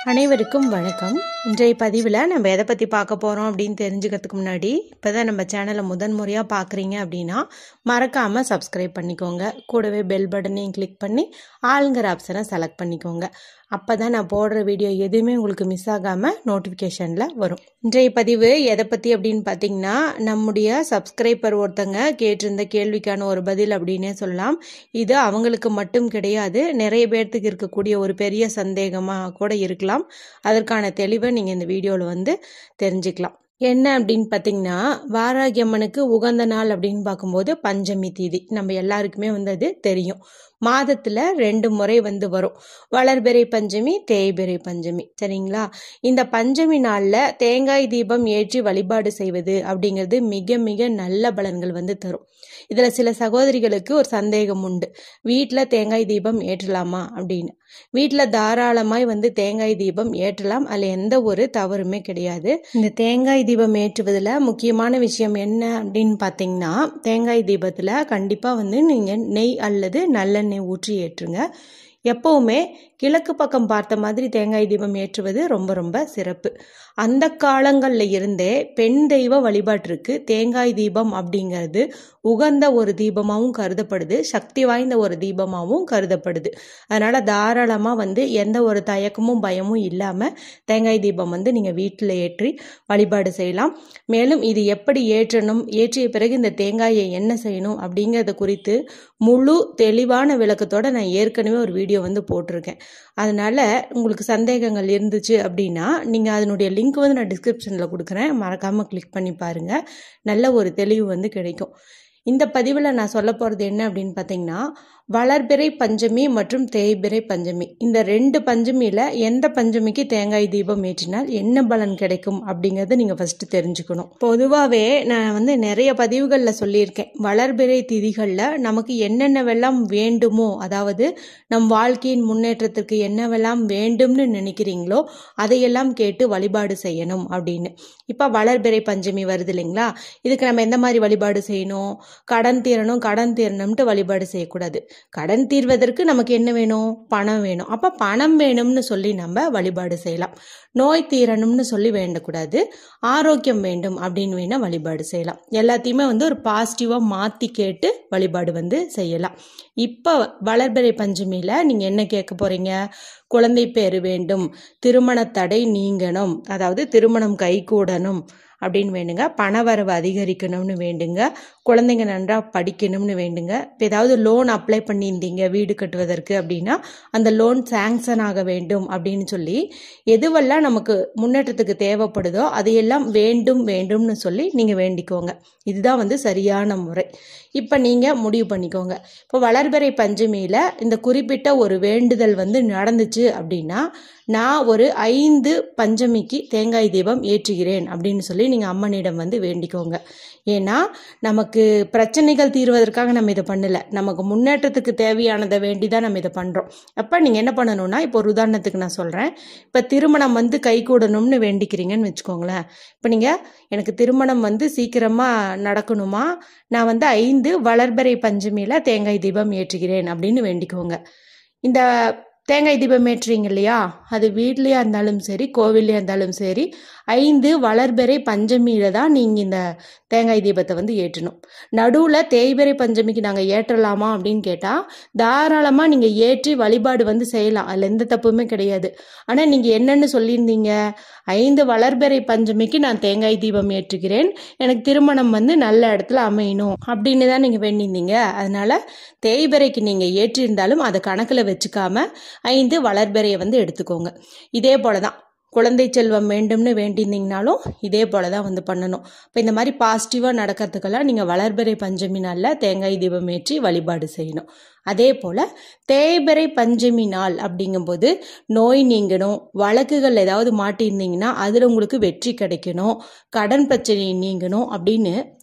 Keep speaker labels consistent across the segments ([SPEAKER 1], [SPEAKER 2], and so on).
[SPEAKER 1] அனைவருக்கும் வணக்கம் இன்றைய பதிவில் நம்ம எதை பற்றி பார்க்க போகிறோம் அப்படின்னு தெரிஞ்சுக்கிறதுக்கு முன்னாடி இப்போ தான் நம்ம சேனலை முதன் முறையாக பார்க்குறீங்க அப்படின்னா மறக்காமல் சப்ஸ்கிரைப் பண்ணிக்கோங்க கூடவே பெல் பட்டனையும் கிளிக் பண்ணி ஆளுங்கிற ஆப்ஷனை செலக்ட் பண்ணிக்கோங்க அப்போ தான் நான் போடுற வீடியோ எதுவுமே உங்களுக்கு மிஸ் ஆகாமல் நோட்டிஃபிகேஷனில் வரும் இன்றைய பதிவு எதை பற்றி அப்படின்னு பார்த்தீங்கன்னா நம்முடைய சப்ஸ்கிரைபர் ஒருத்தங்க கேட்டிருந்த கேள்விக்கான ஒரு பதில் அப்படின்னே சொல்லலாம் இது அவங்களுக்கு மட்டும் கிடையாது நிறைய பேர்த்துக்கு இருக்கக்கூடிய ஒரு பெரிய சந்தேகமாக கூட இருக்கலாம் அதற்கான தெளிவை நீங்கள் இந்த வீடியோவில் வந்து தெரிஞ்சுக்கலாம் என்ன அப்படின்னு பார்த்தீங்கன்னா வாராகி அம்மனுக்கு உகந்த நாள் அப்படின்னு பார்க்கும்போது பஞ்சமி தீதி நம்ம எல்லாருக்குமே வந்து அது தெரியும் மாதத்தில் ரெண்டு முறை வந்து வரும் வளர்பிறை பஞ்சமி தேய்பிறை பஞ்சமி சரிங்களா இந்த பஞ்சமி நாளில் தேங்காய் தீபம் ஏற்றி வழிபாடு செய்வது அப்படிங்கிறது மிக மிக நல்ல பலன்கள் வந்து தரும் இதில் சில சகோதரிகளுக்கு ஒரு சந்தேகம் உண்டு வீட்டில் தேங்காய் தீபம் ஏற்றலாமா அப்படின்னு வீட்டில் தாராளமாய் வந்து தேங்காய் தீபம் ஏற்றலாம் அதில் எந்த ஒரு தவறுமே கிடையாது இந்த தேங்காய் தீபம் ஏற்றுவதில் முக்கியமான விஷயம் என்ன அப்படின்னு பார்த்தீங்கன்னா தேங்காய் தீபத்தில் கண்டிப்பாக வந்து நீங்கள் நெய் அல்லது நல்லெண்ணெய் ஊற்றி ஏற்றுங்க எப்பவுமே கிழக்கு பக்கம் பார்த்த மாதிரி தேங்காய் தீபம் ஏற்றுவது ரொம்ப ரொம்ப சிறப்பு அந்த காலங்களில் இருந்தே பெண் தெய்வ வழிபாட்டிற்கு தேங்காய் தீபம் அப்படிங்கிறது உகந்த ஒரு தீபமாகவும் கருதப்படுது சக்தி வாய்ந்த ஒரு தீபமாகவும் கருதப்படுது அதனால் தாராளமாக வந்து எந்த ஒரு தயக்கமும் பயமும் இல்லாமல் தேங்காய் தீபம் வந்து நீங்கள் வீட்டில் ஏற்றி வழிபாடு செய்யலாம் மேலும் இது எப்படி ஏற்றணும் ஏற்றிய பிறகு இந்த தேங்காயை என்ன செய்யணும் அப்படிங்கிறத குறித்து முழு தெளிவான விளக்கத்தோட நான் ஏற்கனவே ஒரு வீடியோ வந்து போட்டிருக்கேன் அதனால உங்களுக்கு சந்தேகங்கள் இருந்துச்சு அப்படின்னா நீங்கள் அதனுடைய லிங்க் வந்து நான் டிஸ்கிரிப்ஷனில் கொடுக்குறேன் மறக்காமல் கிளிக் பண்ணி பாருங்கள் நல்ல ஒரு தெளிவு வந்து கிடைக்கும் இந்த பதிவில் நான் சொல்ல போகிறது என்ன அப்படின்னு பார்த்தீங்கன்னா வளர்பிறை பஞ்சமி மற்றும் தேய்பிறை பஞ்சமி இந்த ரெண்டு பஞ்சமியில் எந்த பஞ்சமிக்கு தேங்காய் தீபம் ஏற்றினால் என்ன பலன் கிடைக்கும் அப்படிங்கிறத நீங்கள் ஃபஸ்ட்டு தெரிஞ்சுக்கணும் பொதுவாகவே நான் வந்து நிறைய பதிவுகளில் சொல்லியிருக்கேன் வளர்பிறை திதிகளில் நமக்கு என்னென்னவெல்லாம் வேண்டுமோ அதாவது நம் வாழ்க்கையின் முன்னேற்றத்திற்கு என்னவெல்லாம் வேண்டும்னு நினைக்கிறீங்களோ அதையெல்லாம் கேட்டு வழிபாடு செய்யணும் அப்படின்னு இப்போ வளர்பிறை பஞ்சமி வருது இல்லைங்களா இதுக்கு நம்ம எந்த மாதிரி வழிபாடு செய்யணும் கடன் தீரணும் கடன் தீரணும்ட்டு வழிபாடு செய்யக்கூடாது கடன் தீர்வதற்கு நமக்கு என்ன வேணும் பணம் வேணும் அப்போ பணம் வேணும்னு சொல்லி நம்ம வழிபாடு செய்யலாம் நோய் தீரணும்னு சொல்லி வேண்டக்கூடாது ஆரோக்கியம் வேண்டும் அப்படின்னு வேணால் வழிபாடு செய்யலாம் எல்லாத்தையுமே வந்து ஒரு பாசிட்டிவாக மாற்றி கேட்டு வழிபாடு வந்து செய்யலாம் இப்போ வளர்பிறை பஞ்சமியில் நீங்கள் என்ன கேட்க போகிறீங்க குழந்தை பேரு வேண்டும் திருமண தடை நீங்கணும் அதாவது திருமணம் கைகூடணும் அப்படின்னு வேண்டுங்க பணவரவு அதிகரிக்கணும்னு வேண்டுங்க குழந்தைங்க நன்றாக படிக்கணும்னு வேண்டுங்க இப்போ ஏதாவது லோன் அப்ளை பண்ணியிருந்தீங்க வீடு கட்டுவதற்கு அப்படின்னா அந்த லோன் சேங்ஷன் ஆக வேண்டும் அப்படின்னு சொல்லி எதுவெல்லாம் நமக்கு முன்னேற்றத்துக்கு தேவைப்படுதோ அதையெல்லாம் வேண்டும் வேண்டும்னு சொல்லி நீங்கள் வேண்டிக்கோங்க இதுதான் வந்து சரியான முறை இப்போ நீங்கள் முடிவு பண்ணிக்கோங்க இப்போ வளர்பிறை பஞ்சமியில் இந்த குறிப்பிட்ட ஒரு வேண்டுதல் வந்து நடந்துச்சு அப்படின்னா நான் ஒரு ஐந்து பஞ்சமிக்கு தேங்காய் தீபம் ஏற்றுகிறேன் அப்படின்னு சொல்லி நீங்கள் அம்மனிடம் வந்து வேண்டிக்கோங்க ஏன்னா நமக்கு பிரச்சனைகள் தீர்வதற்காக நம்ம இதை பண்ணலை நமக்கு முன்னேற்றத்துக்கு தேவையானதை வேண்டி தான் நம்ம இதை பண்ணுறோம் அப்போ நீங்கள் என்ன பண்ணணும்னா இப்போ ஒரு உதாரணத்துக்கு நான் சொல்கிறேன் இப்போ திருமணம் வந்து கைகூடணும்னு வேண்டிக்கிறீங்கன்னு வச்சுக்கோங்களேன் இப்போ நீங்கள் எனக்கு திருமணம் வந்து சீக்கிரமாக நடக்கணுமா நான் வந்து ஐந்து வளர்பறை பஞ்சமியில் தேங்காய் தீபம் ஏற்றுகிறேன் அப்படின்னு வேண்டிக்கோங்க இந்த தேங்காய் தீபம் ஏற்றுறீங்க இல்லையா அது வீட்லேயா இருந்தாலும் சரி கோவில்லையா இருந்தாலும் சரி ஐந்து வளர்பிறை பஞ்சமியில் தான் நீங்கள் இந்த தேங்காய் தீபத்தை வந்து ஏற்றணும் நடுவில் தேய்பிறை பஞ்சமிக்கு நாங்கள் ஏற்றலாமா அப்படின்னு கேட்டால் தாராளமாக நீங்கள் ஏற்றி வழிபாடு வந்து செய்யலாம் அதில் எந்த தப்புமே கிடையாது ஆனால் நீங்கள் என்னென்னு சொல்லியிருந்தீங்க ஐந்து வளர்பிறை பஞ்சமிக்கு நான் தேங்காய் தீபம் ஏற்றுகிறேன் எனக்கு திருமணம் வந்து நல்ல இடத்துல அமையணும் அப்படின்னு தான் நீங்கள் வேண்டியிருந்தீங்க அதனால் தேய்பிறைக்கு நீங்கள் ஏற்றிருந்தாலும் அதை கணக்கில் வச்சுக்காம ஐந்து வளர்பிறையை வந்து எடுத்துக்கோங்க இதே போல தான் குழந்தை செல்வம் வேண்டும்னு வேண்டியிருந்தீங்கனாலும் இதே போல தான் வந்து பண்ணணும் இப்போ இந்த மாதிரி பாசிட்டிவாக நடக்கிறதுக்கெல்லாம் நீங்கள் வளர்பிறை பஞ்சமி நாளில் தேங்காய் தீபம் ஏற்றி வழிபாடு செய்யணும் அதே போல் தேய்பிறை பஞ்சமி நாள் அப்படிங்கும்போது நோய் நீங்கணும் வழக்குகள் ஏதாவது மாட்டியிருந்தீங்கன்னா அதில் உங்களுக்கு வெற்றி கிடைக்கணும் கடன் பிரச்சனை நீங்கணும் அப்படின்னு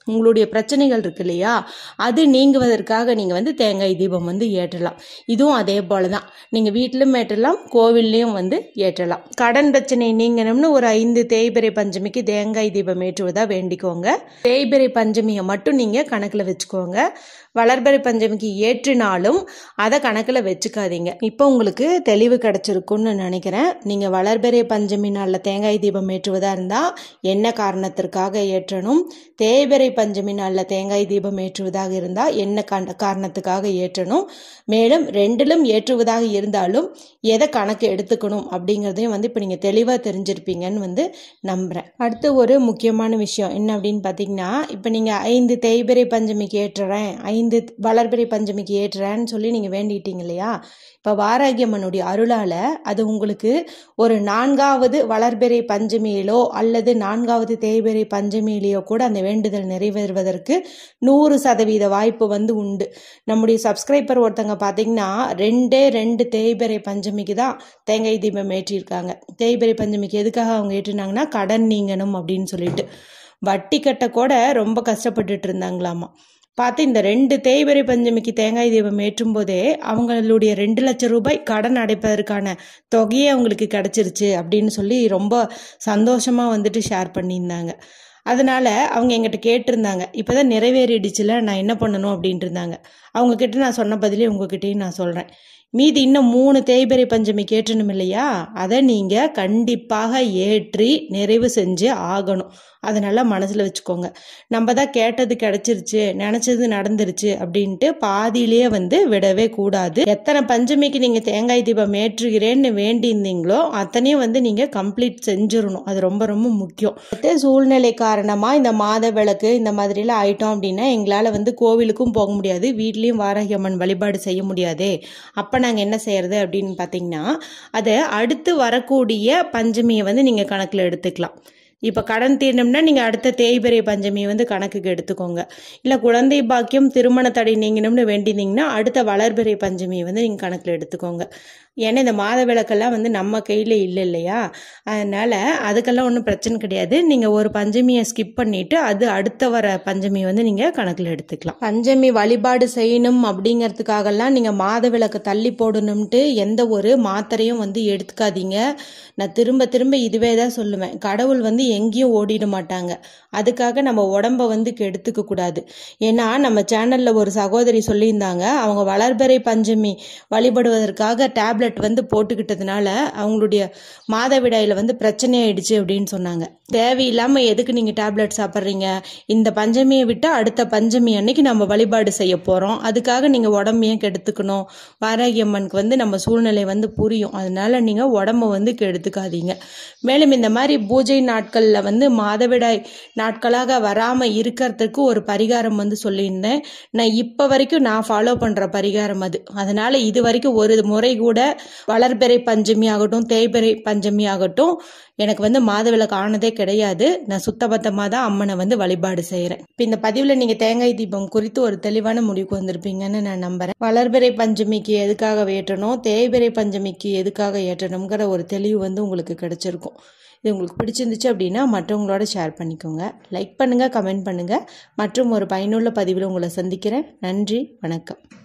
[SPEAKER 1] உங்களுடைய பிரச்சனைகள் இருக்கு இல்லையா அது நீங்குவதற்காக நீங்கள் வந்து தேங்காய் தீபம் வந்து ஏற்றலாம் இதுவும் அதே போல தான் நீங்கள் வீட்டிலும் ஏற்றலாம் கோவில்லையும் வந்து ஏற்றலாம் கடன் பிரச்சனை நீங்கணும்னு ஒரு ஐந்து தேய்பிரை பஞ்சமிக்கு தேங்காய் தீபம் ஏற்றுவதா வேண்டிக்கோங்க தேய்பிரை பஞ்சமியை மட்டும் நீங்கள் கணக்கில் வச்சுக்கோங்க வளர்பிறை பஞ்சமிக்கு ஏற்றினாலும் அதை கணக்கில் வச்சுக்காதீங்க இப்போ உங்களுக்கு தெளிவு கிடைச்சிருக்குன்னு நினைக்கிறேன் நீங்கள் வளர்பிறை பஞ்சமி நாளில் தேங்காய் தீபம் ஏற்றுவதா இருந்தால் என்ன காரணத்திற்காக ஏற்றணும் தேய்பிறை பஞ்சமி நாளில் தேங்காய் தீபம் ஏற்றுவதாக இருந்தால் என்ன கண்ட காரணத்துக்காக ஏற்றணும் மேலும் ரெண்டிலும் ஏற்றுவதாக இருந்தாலும் எதை கணக்கு எடுத்துக்கணும் அப்படிங்கிறதையும் வந்து இப்போ நீங்கள் தெளிவாக தெரிஞ்சிருப்பீங்கன்னு வந்து நம்புகிறேன் அடுத்து ஒரு முக்கியமான விஷயம் என்ன அப்படின்னு பார்த்தீங்கன்னா இப்போ நீங்கள் ஐந்து தேய்பிறை பஞ்சமிக்கு ஏற்றுறேன் ஐந்து வளர்பிறை பஞ்சமிக்கு ஏற்றுறேன்னு சொல்லி நீங்கள் வேண்டிட்டீங்க இல்லையா இப்போ வாராகியம்மனுடைய அருளால் அது உங்களுக்கு ஒரு நான்காவது வளர்பிறை பஞ்சமியிலோ அல்லது நான்காவது தேய்பிறை பஞ்சமியிலேயோ கூட அந்த வேண்டுதல் நிறைவேறுவதற்கு நூறு சதவீத வாய்ப்பு வந்து உண்டு நம்முடைய சப்ஸ்கிரைபர் ஒருத்தங்க பார்த்தீங்கன்னா ரெண்டே ரெண்டு தேய்பிறை பஞ்சமிக்கு தான் தேங்காய் தீபம் ஏற்றியிருக்காங்க தேய்பிறை பஞ்சமிக்கு எதுக்காக அவங்க ஏற்றினாங்கன்னா கடன் நீங்கணும் அப்படின்னு சொல்லிட்டு வட்டி கட்ட கூட ரொம்ப கஷ்டப்பட்டுட்டு இருந்தாங்களாமா பார்த்து இந்த ரெண்டு தேய்பிறை பஞ்சமிக்கு தேங்காய் தீபம் ஏற்றும் போதே அவங்களுடைய ரெண்டு லட்சம் ரூபாய் கடன் அடைப்பதற்கான தொகையே அவங்களுக்கு கிடச்சிருச்சு அப்படின்னு சொல்லி ரொம்ப சந்தோஷமாக வந்துட்டு ஷேர் பண்ணியிருந்தாங்க அதனால அவங்க எங்கிட்ட கேட்டிருந்தாங்க இப்போதான் நிறைவேறிடுச்சுல நான் என்ன பண்ணணும் அப்படின்ட்டு இருந்தாங்க அவங்க கிட்ட நான் சொன்ன பதிலே உங்ககிட்டயும் நான் சொல்கிறேன் மீதி இன்னும் மூணு தேய்பிறை பஞ்சமி கேட்டணும் இல்லையா அதை நீங்கள் கண்டிப்பாக ஏற்றி நிறைவு செஞ்சு ஆகணும் அதை நல்லா மனசில் வச்சுக்கோங்க நம்ம தான் கேட்டது கிடைச்சிருச்சு நினச்சது நடந்துருச்சு அப்படின்ட்டு பாதியிலேயே வந்து விடவே கூடாது எத்தனை பஞ்சமிக்கு நீங்கள் தேங்காய் தீபம் ஏற்றுகிறேன்னு வேண்டியிருந்தீங்களோ அத்தனையும் வந்து நீங்கள் கம்ப்ளீட் செஞ்சிடணும் அது ரொம்ப ரொம்ப முக்கியம் அடுத்து சூழ்நிலை காரணமாக இந்த மாத விளக்கு இந்த மாதிரிலாம் ஆயிட்டோம் அப்படின்னா எங்களால் வந்து கோவிலுக்கும் போக முடியாது வீட்லேயும் வாராகி அம்மன் வழிபாடு செய்ய முடியாதே அப்போ நாங்கள் என்ன செய்யறது அப்படின்னு பார்த்தீங்கன்னா அதை அடுத்து வரக்கூடிய பஞ்சமியை வந்து நீங்கள் கணக்கில் எடுத்துக்கலாம் இப்போ கடன் தீரணும்னா நீங்கள் அடுத்த தேய்பிறை பஞ்சமியை வந்து கணக்குக்கு எடுத்துக்கோங்க இல்லை குழந்தை பாக்கியம் திருமண தடை நீங்கணும்னு வேண்டியிருந்தீங்கன்னா அடுத்த வளர்பிறை பஞ்சமியை வந்து நீங்கள் கணக்கில் எடுத்துக்கோங்க ஏன்னா இந்த மாத விளக்கெல்லாம் வந்து நம்ம கையில் இல்லை இல்லையா அதனால் அதுக்கெல்லாம் ஒன்றும் பிரச்சனை கிடையாது நீங்கள் ஒரு பஞ்சமியை ஸ்கிப் பண்ணிவிட்டு அது அடுத்த வர பஞ்சமியை வந்து நீங்கள் கணக்கில் எடுத்துக்கலாம் பஞ்சமி வழிபாடு செய்யணும் அப்படிங்கிறதுக்காகலாம் நீங்கள் மாத விளக்கு தள்ளி போடணும்ட்டு எந்த ஒரு மாத்திரையும் வந்து எடுத்துக்காதீங்க நான் திரும்ப திரும்ப இதுவே தான் சொல்லுவேன் கடவுள் வந்து எங்கேயும் ஓடிட மாட்டாங்க அதுக்காக நம்ம உடம்ப வந்து கெடுத்துக்க கூடாது ஏன்னா நம்ம சேனலில் ஒரு சகோதரி சொல்லியிருந்தாங்க அவங்க வளர்பிறை பஞ்சமி வழிபடுவதற்காக டேப்லெட் வந்து போட்டுக்கிட்டதுனால அவங்களுடைய மாதவிடாயில் வந்து பிரச்சனை ஆயிடுச்சு அப்படின்னு சொன்னாங்க தேவையில்லாமல் எதுக்கு நீங்கள் டேப்லெட் சாப்பிட்றீங்க இந்த பஞ்சமியை விட்டு அடுத்த பஞ்சமி அன்னைக்கு நம்ம வழிபாடு செய்ய போகிறோம் அதுக்காக நீங்கள் உடம்பையும் கெடுத்துக்கணும் வாராகி அம்மனுக்கு வந்து நம்ம சூழ்நிலை வந்து புரியும் அதனால நீங்கள் உடம்ப வந்து கெடுத்துக்காதீங்க மேலும் இந்த மாதிரி பூஜை நாட்களில் வந்து மாதவிடாய் நாட்களாக வராமல் இருக்கிறதுக்கு ஒரு பரிகாரம் வந்து சொல்லியிருந்தேன் நான் இப்போ வரைக்கும் நான் ஃபாலோ பண்ணுற பரிகாரம் அது அதனால் இது வரைக்கும் ஒரு முறை கூட வளர்பிறை பஞ்சமி ஆகட்டும் தேய்பிறை பஞ்சமி ஆகட்டும் எனக்கு வந்து மாதவிலக்கு ஆனதே கிடையாது நான் சுத்தபத்தமாக தான் அம்மனை வந்து வழிபாடு செய்கிறேன் இப்போ இந்த பதிவில் நீங்கள் தேங்காய் தீபம் குறித்து ஒரு தெளிவான முடிவுக்கு வந்திருப்பீங்கன்னு நான் நம்புகிறேன் வளர்பிறை பஞ்சமிக்கு எதுக்காக ஏற்றணும் தேய்பிறை பஞ்சமிக்கு எதுக்காக ஏற்றணுங்கிற ஒரு தெளிவு வந்து உங்களுக்கு கிடைச்சிருக்கும் இது உங்களுக்கு பிடிச்சிருந்துச்சு அப்படின்னா மற்றவங்களோட ஷேர் பண்ணிக்கோங்க லைக் பண்ணுங்கள் கமெண்ட் பண்ணுங்கள் மற்றும் ஒரு பயனுள்ள பதிவில் உங்களை சந்திக்கிறேன் நன்றி வணக்கம்